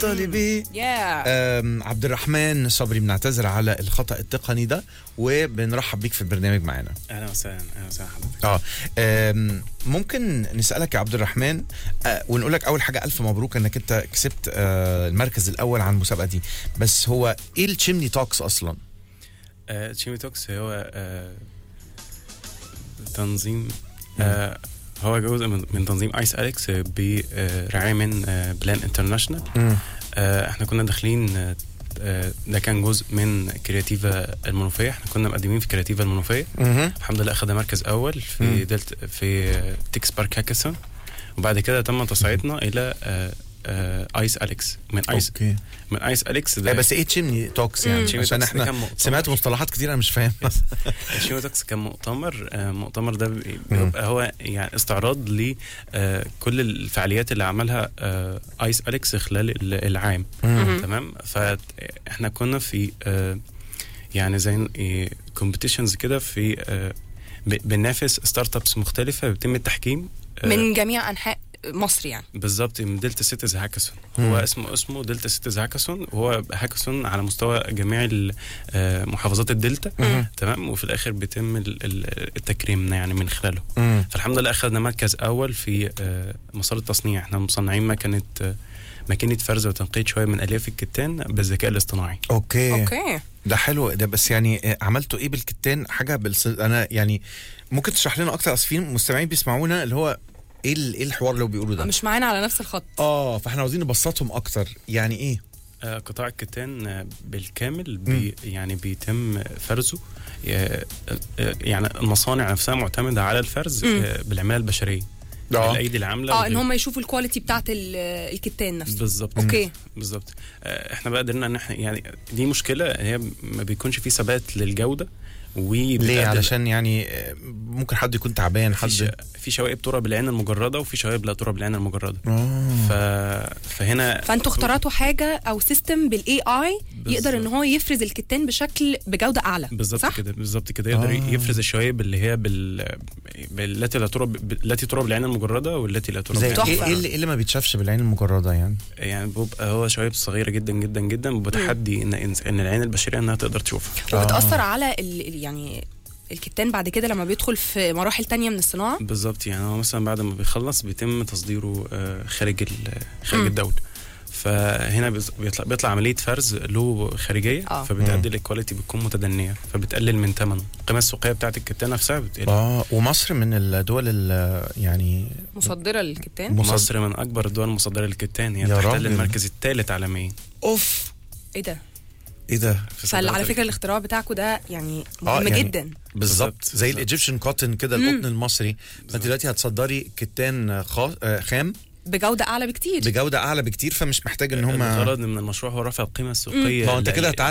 طالبي يا أم، عبد الرحمن صبري بنعتذر على الخطا التقني ده وبنرحب بيك في البرنامج معانا اهلا وسهلا اهلا وسهلا حضرتك اه أم، ممكن نسالك يا عبد الرحمن أه، ونقول لك اول حاجه الف مبروك انك انت كسبت أه، المركز الاول على المسابقه دي بس هو ايه التشيمني توكس اصلا آه تشيمي توكس هو آه تنظيم آه هو جزء من, من تنظيم ايس اليكس برعايه من آه بلان انترناشونال آه احنا كنا داخلين آه آه، ده كان جزء من كرياتيفا المنوفيه احنا كنا مقدمين في كرياتيفا المنوفيه مهم. الحمد لله اخذنا مركز اول مم. في دلت في آه، تيكس بارك هاكاثون وبعد كده تم تصعيدنا الى آه، آه، ايس اليكس من ايس اوكي من ايس اليكس آه، ده بس ايه تشيمني توكس يعني تشيمني عشان توكس ده احنا كان مؤتمر. سمعت مصطلحات كتير انا مش فاهم الشيماتوكس كان مؤتمر آه، المؤتمر ده بي- بيبقى هو يعني استعراض لكل الفعاليات اللي عملها آه، ايس اليكس خلال ال- العام مم. تمام فاحنا كنا في آه، يعني زي كومبيتيشنز كده في آه، ب- بننافس ستارت ابس مختلفه بيتم التحكيم آه، من جميع انحاء مصر يعني بالظبط من دلتا سيتيز هاكاثون مم. هو اسمه اسمه دلتا سيتيز هاكاثون وهو هاكاثون على مستوى جميع ال- آه، محافظات الدلتا مم. تمام وفي الاخر بيتم ال- ال- التكريم يعني من خلاله مم. فالحمد لله اخذنا مركز اول في آه، مسار التصنيع احنا مصنعين مكنه آه، ماكينه فرز وتنقيط شويه من الياف الكتان بالذكاء الاصطناعي اوكي اوكي ده حلو ده بس يعني آه، عملتوا ايه بالكتان حاجه بالس... انا يعني ممكن تشرح لنا اكتر اصل في مستمعين بيسمعونا اللي هو ايه ال- ايه الحوار اللي هو بيقولوا ده مش معانا على نفس الخط اه فاحنا عاوزين نبسطهم اكتر يعني ايه آه، قطاع الكتان آه، بالكامل بي يعني بيتم فرزه آه، آه، يعني المصانع نفسها معتمده على الفرز مم. آه، بالعماله البشريه آه. الايدي العامله اه ان والغير- هم يشوفوا الكواليتي بتاعت ال- الكتان نفسه بالظبط اوكي بالظبط آه، احنا بقى قدرنا ان احنا يعني دي مشكله هي ما بيكونش في ثبات للجوده ليه وبتقدم- علشان يعني آه، ممكن حد يكون تعبان في, ش... حد في شوائب ترى بالعين المجرده وفي شوائب لا ترى بالعين المجرده آه. ف... فهنا فانتوا اخترعتوا حاجه او سيستم بالاي اي يقدر ان بالظبط. هو يفرز الكتان بشكل بجوده اعلى بالظبط صح؟ كده بالظبط كده يقدر آه. آه. يفرز الشوائب اللي هي بال... بالتي لا ترى ب... التي ترى بالعين المجرده والتي لا ترى زي بالعين ايه تحفة. إيه اللي, إيه اللي ما بيتشافش بالعين المجرده يعني يعني بيبقى هو شوائب صغيره جدا جدا جدا وبتحدي ان ان العين البشريه انها تقدر تشوفها وبتاثر على ال ال- يعني الكتان بعد كده لما بيدخل في مراحل تانية من الصناعه بالظبط يعني هو مثلا بعد ما بيخلص بيتم تصديره آه، خارج ال- خارج مم. الدوله فهنا بيز- بيطلع بيطلع عمليه فرز له خارجيه آه. فبتؤدي الكواليتي بتكون متدنيه فبتقلل من ثمنه القيمه السوقيه بتاعت الكتان نفسها بتقل اه ومصر من الدول ال- يعني مصدره للكتان مصد- مصر من اكبر الدول المصدره للكتان هي يا تحتل راجل. المركز الثالث عالميا اوف ايه ده ايه ده في فعلى صدارة فكره الاختراع بتاعكم ده يعني آه، مهم يعني جدا بالظبط بالظبط، زي بالظبط. الايجيبشن كوتن كده مم. القطن المصري فانت دلوقتي هتصدري كتان خا- آه، خام بجوده اعلى بكتير بجوده اعلى بكتير فمش محتاج ان هم الغرض من المشروع هو رفع القيمه السوقيه ما هو انت ل- كده هتعلي